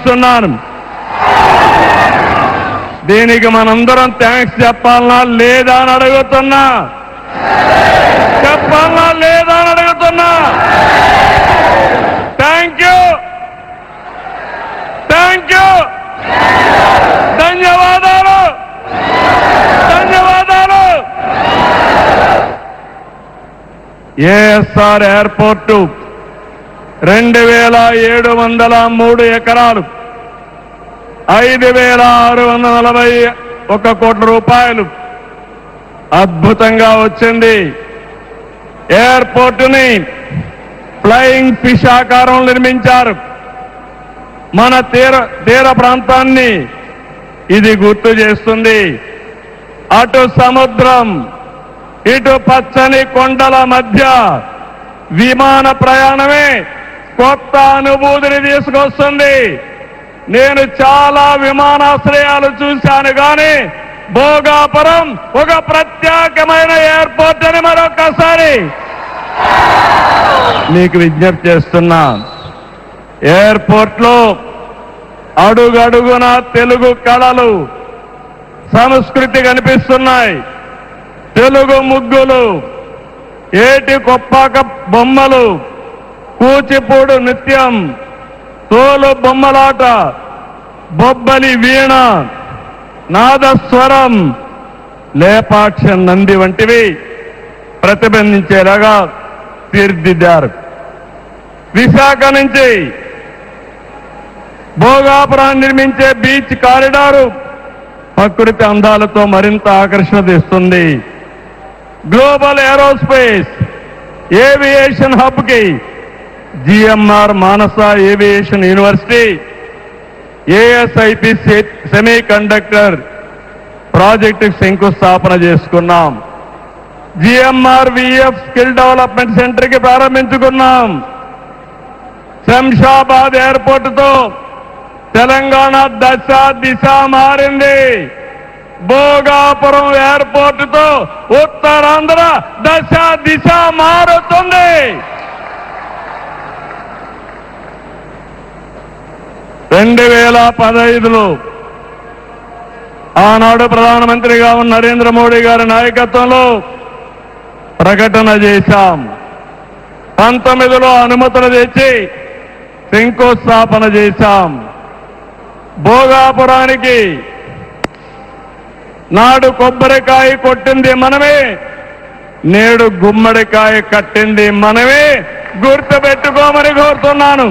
చేస్తున్నాను దీనికి మనందరం థ్యాంక్స్ చెప్పాలనా లేదా అని అడుగుతున్నా చెప్పాలనా లేదా అని అడుగుతున్నా థ్యాంక్ యూ థ్యాంక్ యూ ధన్యవాదాలు ధన్యవాదాలు ఏఎస్ఆర్ ఎయిర్పోర్టు రెండు వేల ఏడు వందల మూడు ఎకరాలు ఐదు వేల ఆరు వందల నలభై ఒక కోట్ల రూపాయలు అద్భుతంగా వచ్చింది ఎయిర్పోర్టుని ఫ్లయింగ్ ఫిష్ ఆకారం నిర్మించారు మన తీర తీర ప్రాంతాన్ని ఇది గుర్తు చేస్తుంది అటు సముద్రం ఇటు పచ్చని కొండల మధ్య విమాన ప్రయాణమే కొత్త అనుభూతిని తీసుకొస్తుంది నేను చాలా విమానాశ్రయాలు చూశాను కానీ భోగాపురం ఒక ప్రత్యేకమైన ఎయిర్పోర్ట్ అని మరొకసారి మీకు విజ్ఞప్తి చేస్తున్నా ఎయిర్పోర్ట్ లో అడుగడుగున తెలుగు కళలు సంస్కృతి కనిపిస్తున్నాయి తెలుగు ముగ్గులు ఏటి కొప్పాక బొమ్మలు కూచిపూడు నృత్యం తోలు బొమ్మలాట బొబ్బలి వీణ నాదస్వరం లేపాక్ష నంది వంటివి ప్రతిబంధించేలాగా తీర్చిదిద్దారు విశాఖ నుంచి భోగాపురాన్ని నిర్మించే బీచ్ కారిడారు ప్రకృతి అందాలతో మరింత ఆకర్షణ తెస్తుంది గ్లోబల్ ఏరోస్పేస్ ఏవియేషన్ హబ్ కి GMR Manasa aviation university ASIP semiconductor project శంకుస్థాపన చేసుకున్నాం GMR VF skill development centre కి ప్రారంభించుకున్నాం శంషాబాద్ ఎయిర్పోర్ట్ తో తెలంగాణ దశ దిశ మారింది భోగాపురం ఎయిర్పోర్ట్ తో ఉత్తరాంధ్ర దశ దిశ మారుతుంది రెండు వేల పదహైదులో ఆనాడు ప్రధానమంత్రిగా ఉన్న నరేంద్ర మోడీ గారి నాయకత్వంలో ప్రకటన చేశాం పంతొమ్మిదిలో అనుమతులు తెచ్చి శంకుస్థాపన చేశాం భోగాపురానికి నాడు కొబ్బరికాయ కొట్టింది మనమే నేడు గుమ్మడికాయ కట్టింది మనమే గుర్తుపెట్టుకోమని కోరుతున్నాను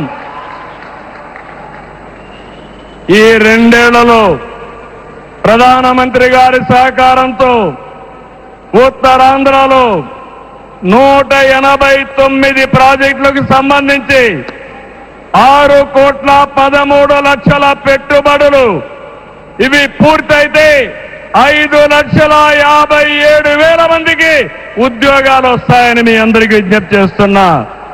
ఈ రెండేళ్లలో ప్రధానమంత్రి గారి సహకారంతో ఉత్తరాంధ్రలో నూట ఎనభై తొమ్మిది ప్రాజెక్టులకు సంబంధించి ఆరు కోట్ల పదమూడు లక్షల పెట్టుబడులు ఇవి పూర్తయితే ఐదు లక్షల యాభై ఏడు వేల మందికి ఉద్యోగాలు వస్తాయని మీ అందరికీ విజ్ఞప్తి చేస్తున్నా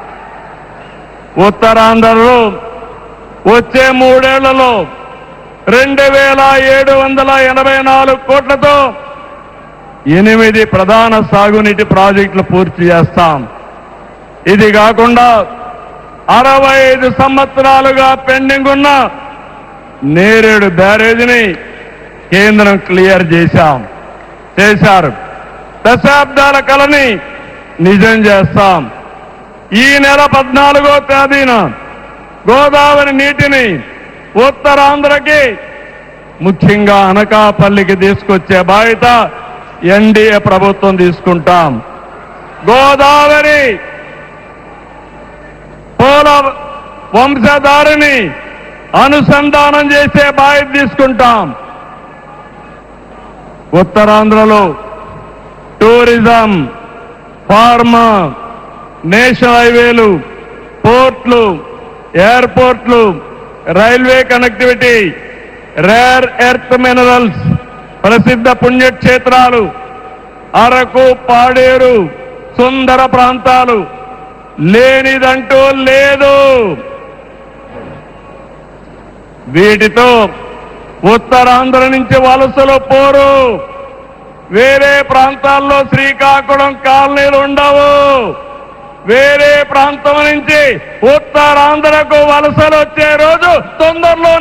ఉత్తరాంధ్రలో వచ్చే మూడేళ్లలో రెండు వేల ఏడు వందల ఎనభై నాలుగు కోట్లతో ఎనిమిది ప్రధాన సాగునీటి ప్రాజెక్టులు పూర్తి చేస్తాం ఇది కాకుండా అరవై ఐదు సంవత్సరాలుగా పెండింగ్ ఉన్న నేరేడు బ్యారేజీని కేంద్రం క్లియర్ చేశాం చేశారు దశాబ్దాల కలని నిజం చేస్తాం ఈ నెల పద్నాలుగో తేదీన గోదావరి నీటిని ఉత్తరాంధ్రకి ముఖ్యంగా అనకాపల్లికి తీసుకొచ్చే బాధ్యత ఎన్డీఏ ప్రభుత్వం తీసుకుంటాం గోదావరి పోల వంశధారిని అనుసంధానం చేసే బాధ్యత తీసుకుంటాం ఉత్తరాంధ్రలో టూరిజం ఫార్మా నేషనల్ హైవేలు పోర్ట్లు ఎయిర్పోర్ట్లు railway connectivity rare earth minerals ప్రసిద్ధ పుణ్యక్షేత్రాలు అరకు పాడేరు సుందర ప్రాంతాలు లేనిదంటూ లేదు వీటితో ఉత్తరాంధ్ర నుంచి వలసలు పోరు వేరే ప్రాంతాల్లో శ్రీకాకుళం కాలనీలు ఉండవు వేరే ప్రాంతం నుంచి ఉత్తరాంధ్రకు వలసలు వచ్చే రోజు తొందరలో